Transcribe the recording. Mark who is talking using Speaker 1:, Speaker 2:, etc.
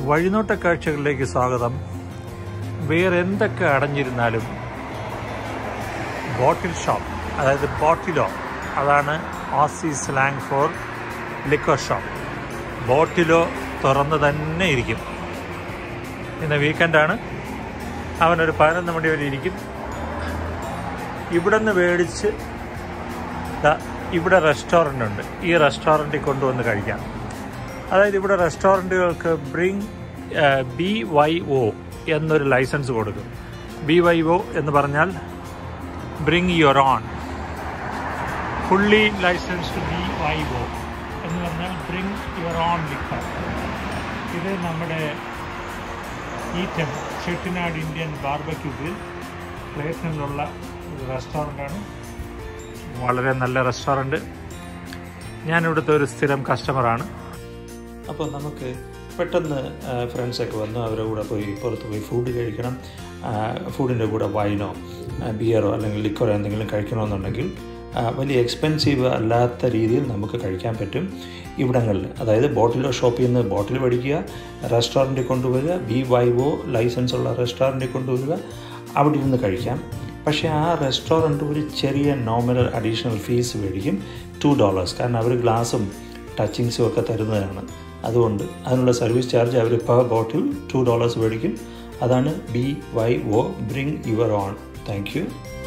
Speaker 1: വഴിനോട്ട കാഴ്ചകളിലേക്ക് സ്വാഗതം വേറെ എന്തൊക്കെ അടഞ്ഞിരുന്നാലും ബോട്ടിൽ ഷോപ്പ് അതായത് ബോട്ടിലോ അതാണ് Aussie slang for liquor shop ബോട്ടിലോ തുറന്ന് തന്നെ ഇരിക്കും ഇന്ന് വീക്കെൻഡാണ് അവനൊരു പതിനൊന്ന് മണി വരെ ഇരിക്കും ഇവിടെ നിന്ന് മേടിച്ച് ദാ ഇവിടെ റെസ്റ്റോറൻ്റ് ഉണ്ട് ഈ റെസ്റ്റോറൻറ്റിൽ കൊണ്ടുവന്ന് കഴിക്കാം അതായത് ഇവിടെ റെസ്റ്റോറൻറ്റുകൾക്ക് ബ്രിങ് ബി വൈ ഒ എന്നൊരു ലൈസൻസ് കൊടുക്കും ബി വൈ ഒ എന്ന് പറഞ്ഞാൽ bring your own fully licensed B Y O എന്ന് പറഞ്ഞാൽ ബ്രിങ് യുവർ ഓൺ ലിക്കർ ഇത് നമ്മുടെ ഈറ്റം ചെട്ടിനാട് ഇന്ത്യൻ ബാർബക്യൂബിൽ പ്ലേറ്റിനുള്ള ഒരു റെസ്റ്റോറൻ്റാണ് വളരെ നല്ല റെസ്റ്റോറൻറ്റ് ഞാനിവിടുത്തെ ഒരു സ്ഥിരം കസ്റ്റമറാണ് അപ്പോൾ നമുക്ക് പെട്ടെന്ന് ഫ്രണ്ട്സൊക്കെ വന്ന് അവരുടെ കൂടെ പോയി പുറത്ത് പോയി ഫുഡ് കഴിക്കണം ഫുഡിൻ്റെ കൂടെ വൈനോ ബിയറോ അല്ലെങ്കിൽ ലിക്കറോ എന്തെങ്കിലും കഴിക്കണമെന്നുണ്ടെങ്കിൽ ആ, വലിയ എക്സ്പെൻസീവ് അല്ലാത്ത രീതിയിൽ നമുക്ക് കഴിക്കാൻ പറ്റും ഇവിടങ്ങളിൽ അതായത് ബോട്ടിലോ ഷോപ്പിൽ നിന്ന് ബോട്ടിൽ മേടിക്കുക റെസ്റ്റോറൻറ്റിൽ കൊണ്ടുവരിക ബി വൈ ഒ ലൈസൻസ് ഉള്ള റെസ്റ്റോറൻറ്റിൽ കൊണ്ടുവരിക അവിടെ ഇരുന്ന് കഴിക്കാം പക്ഷേ ആ റെസ്റ്റോറൻറ്റ് ഒരു ചെറിയ നോമിനൽ അഡീഷണൽ ഫീസ് മേടിക്കും ടു ഡോളേഴ്സ് കാരണം അവർ ഗ്ലാസും ടച്ചിങ്സും ഒക്കെ തരുന്നതാണ് അതുകൊണ്ട് അതിനുള്ള സർവീസ് ചാർജ് അവർ പെർ ബോട്ടിൽ ടു ഡോളേഴ്സ് മേടിക്കും അതാണ് B Y O bring your own thank U